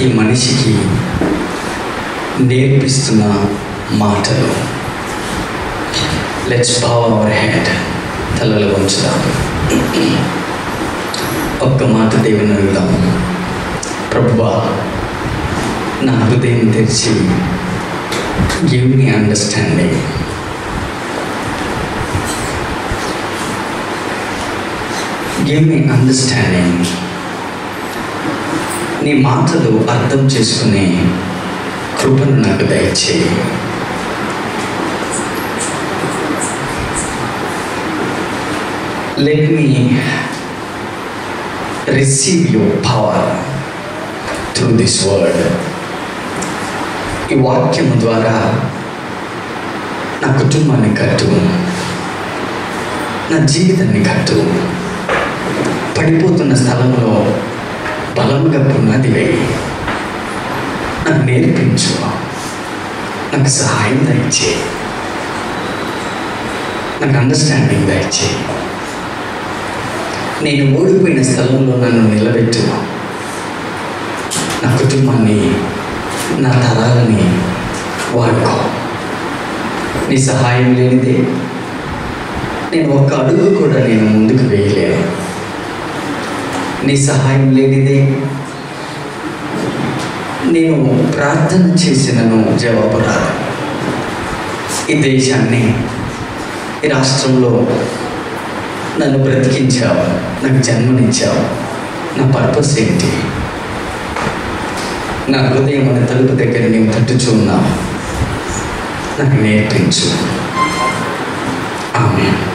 ప్రతి మనిషికి నేర్పిస్తున్న మాటలు లెట్స్ బావ్ అవర్ హెడ్ తలలు ఉంచుదాం ఒక్క మాట దేవుని అడుగుదాం ప్రభువా నా హృదయం తెరిచి give me understanding give me understanding నీ మాటలు అర్థం చేసుకునే కృపను నాకు దయచేయి let me receive your power through this word ఈ వాక్యము ద్వారా నా కుటుంబాన్ని కట్టు నా జీవితాన్ని కట్టు పడిపోతున్న స్థలంలో బలముగా పునాది వేయి నాకు నేర్పించు నాకు సహాయం దయచేయి నాకు అండర్స్టాండింగ్ దయచేయి నేను ఓడిపోయిన స్థలంలో నన్ను నిలబెట్టు నా కుటుంబాన్ని నా తరాలని వాడుకో నీ సహాయం లేనిదే నేను ఒక్క అడుగు కూడా నేను ముందుకు వేయలేను నీ సహాయం లేనిదే నేను ప్రార్థన చేసినను జవాబు రాదు ఈ దేశాన్ని ఈ రాష్ట్రంలో నన్ను బ్రతికించావు నాకు జన్మనిచ్చావు నా పర్పస్ ఏంటి నా హృదయం అనే తలుపు దగ్గర నేను తట్టుచున్నావు నాకు నేర్పించు ఆమె